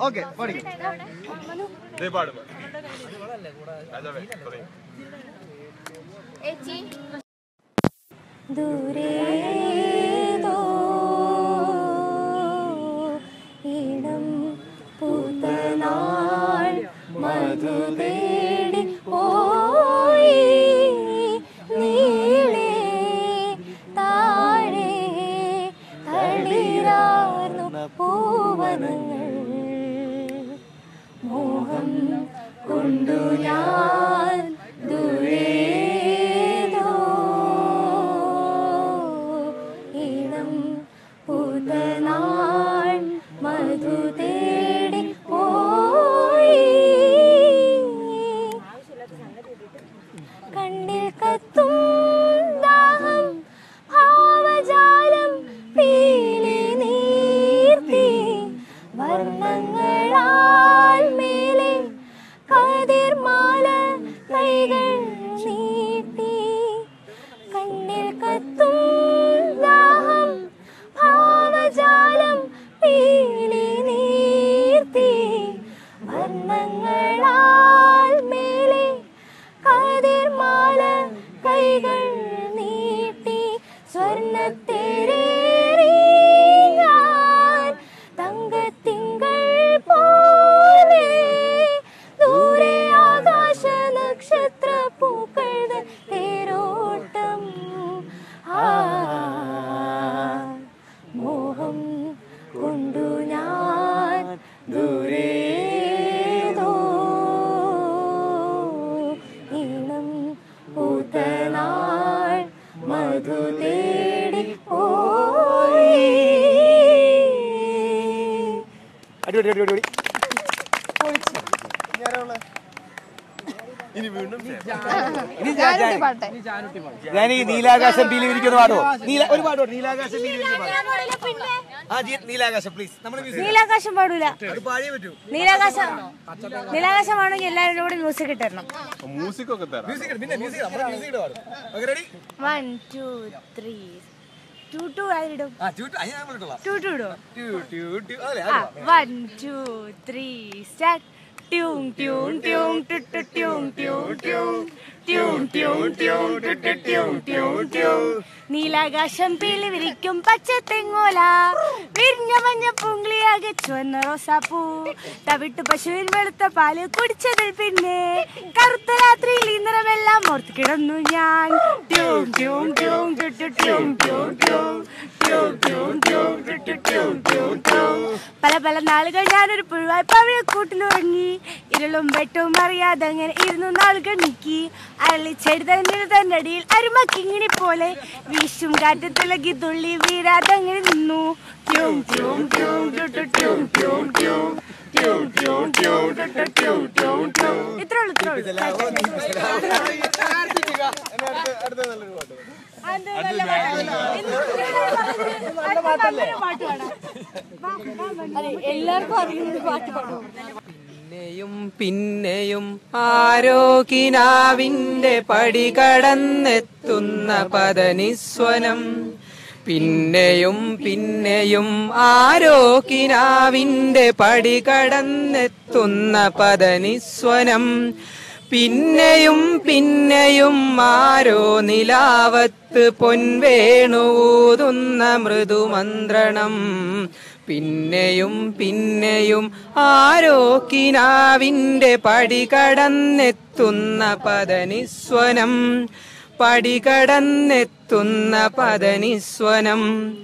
Okay പഠിക്കും ദേ പാടും രാജാവേ പറയും ദൂരേതോ ഇടം പൂത്തനാൾ മധു തേടി പോയി നീളെ താഴെ തളിരാർന്നു പൂവനങ്ങൾ മോഹം കൊണ്ടു ഞാൻ ദൂരേതോ ഇളം പുതനാൾ മധു തേടി പോയി കണ്ണിൽ കത്തും ദാഹം ഭാവജാലം പീലി നീർത്തി വർണ്ണങ്ങളാൽ മേലെ കതിർമാല കൈകൾ നീട്ടി കണ്ണിൽ കത്തും ദാഹം ഭാവജാലം പീലി നീർത്തി വർണ്ണങ്ങളാൽ മേലെ കതിർമാല കൈകൾ നീട്ടി സ്വർണ്ണത്തേരേറി ഞാൻ തങ്കത്തിങ്കൾ പോലെ ദൂരെ ആകാശ നക്ഷത്ര പൂക്കൾ തേരോട്ടം ആ മോഹം കൊണ്ടു ഞാൻ ദൂരേതോ ഇളം പൂത്തനാൾ മധു തേടി പോയി അടിപൊളി അടിപൊളി അടിപൊളി ഇനി വീണ്ടും ഞാൻ ഈ നീലാകാശം പീലി വിരിക്കുന്ന പാടുവോ നീല ഒരു പാടുവോ നീലാകാശം പീലി വിരിക്കുന്ന പാടും ആ ജി നീലാകാശം പ്ലീസ് നമ്മൾ നീലാകാശം പാടൂല അത് പാടിയേ പറ്റൂ നീലാകാശം നീലാകാശമാണെങ്കിൽ എല്ലാവരും കൂടെ മ്യൂസിക് ഇട്ടിരണം മ്യൂസിക് ഒക്കെ തരാം മ്യൂസിക് പിന്നെ മ്യൂസിക് നമ്മുടെ മ്യൂസിക് പാടും okay ready one to three ടു ടു ആയിടും ആ ചൂട്ട് അതിന് നമ്മൾ ഇട്ടോളാം ടു ടു ഇടും ടു ടു ടു അതെ ആ വൺ ടു ത്രീ സ്റ്റാർട്ട് ട്യൂൺ ട്യൂൺ ട്യൂൺ ടു ടു ട്യൂൺ ട്യൂൺ ട്യൂൺ ട്യൂൺ ട്യൂൺ ട്യൂൺ ടു ടു ട്യൂൺ ട്യൂൺ ട്യൂൺ നീലാകാശം പീലി വിരിക്കും പച്ച തെങ്ങോല വിരിഞ്ഞ മഞ്ഞ പുങ്ക്ലിയാകെ ചുവന്ന റോസാപ്പൂ തവിട്ട് പശുവിൻ വെളുത്ത പാല് കുടിച്ചതിൽ പിന്നെ കറുത്ത രാത്രിയിൽ ഈ നിറമെല്ലാം ഓർത്ത് കിടന്നു ഞാൻ ട്യൂൺ ട്യൂൺ ട്യൂൺ ടു ടു ട്യൂൺ ട്യൂൺ ട്യൂൺ ട്യൂൺ ട്യൂൺ ട്യൂൺ ടു ടു ട്യൂൺ ട്യൂൺ ട്യൂൺ പല പല നാളുകൾ ഞാനൊരു പുഴുവായി പവിഴക്കൂട്ടിലുറങ്ങി ഇരുളും വെട്ടവും അറിയാതെ അങ്ങനെ ഇരുന്നു നാളുകൾ നീക്കി അരളിച്ചെടി തന്നെ തന്റെ അടിയിൽ അരുമക്കിങ്ങിണി പോലെ വീശും കാറ്റ് തിളകി തുള്ളി വീരാതെ അങ്ങനെ നിന്നു ട്യൂം ട്യൂം ട്യൂം ടു ടു ട്യൂം ട്യൂം ട്യൂം ട്യൂം ട്യൂം ട്യൂം ടു ടു ട്യൂം ട്യൂം ട്യൂം ഇത്രേ ഉള്ളൂ ഇത്രേ ഉള്ളൂ അത് നല്ല പാട്ടാണ്. അത് നല്ലൊരു പാട്ട് പാടാം. അതെ, എല്ലാവർക്കും അറിയുന്ന ഒരു പാട്ട് പാടും പിന്നെയും പിന്നെയും ആരോഗ്യനാവിന്റെ പടി കടന്നെത്തുന്ന പദനിസ്വനം പിന്നെയും പിന്നെയും ആരോഗ്യനാവിന്റെ പടി കടന്നെത്തുന്ന പദനിസ്വനം പിന്നെയും പിന്നെയും ആരോ നിലാവത്ത് പൊൻവേണുവൂതുന്ന മൃദുമന്ത്രണം പിന്നെയും പിന്നെയും ആരോ കിനാവിന്റെ പടി കടന്നെത്തുന്ന പദനിസ്വനം പടി കടന്നെത്തുന്ന പദനിസ്വനം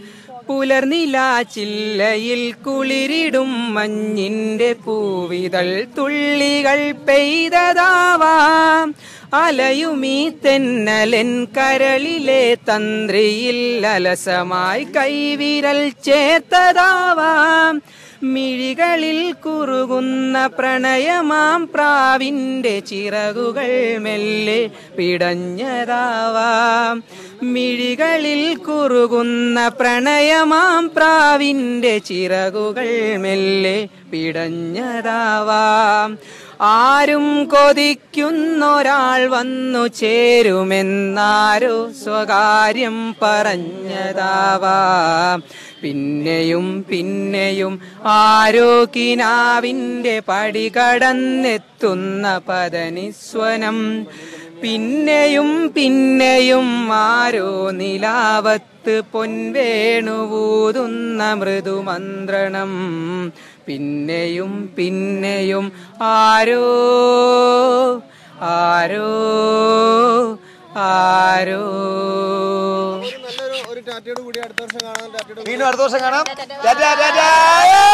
പുലർനിലാച്ചില്ലയിൽ കുളിരിടും മഞ്ഞിന്റെ പൂവിതൾ തുള്ളികൾ പെയ്തതാവാം അലയുമീ തെന്നലൻ കരളിലെ തന്ത്രിയിൽ അലസമായി കൈവിരൽ ചേർത്തതാവാം മിഴികളിൽ കുറുകുന്ന പ്രണയമാം പ്രാവിന്റെ ചിറകുകൾ മെല്ലെ പിടഞ്ഞതാവാം മിഴികളിൽ കുറുകുന്ന പ്രണയമാം പ്രാവിന്റെ ചിറകുകൾ മെല്ലെ പിടഞ്ഞതാവാം ആരും കൊതിക്കുന്നൊരാൾ വന്നു ചേരുമെന്നാരോ സ്വകാര്യം പറഞ്ഞതാവാം പിന്നെയും പിന്നെയും ആരോ കിനാവിൻ്റെ പടി കടന്നെത്തുന്ന പദനിസ്വനം പിന്നെയും പിന്നെയും ആരോ നിലാവത്ത് പൊൻവേണുവൂതുന്ന മൃദുമന്ത്രണം പിന്നെയും പിന്നെയും ആരോ ആരോ ആരോ നല്ലൊരു ഒരു ടാറ്റയോട് കൂടി അടുത്ത വർഷം കാണാൻ ടാറ്റയോട് വീണ്ടും അടുത്ത വർഷം കാണാം ടാറ്റാ, ടാറ്റാ.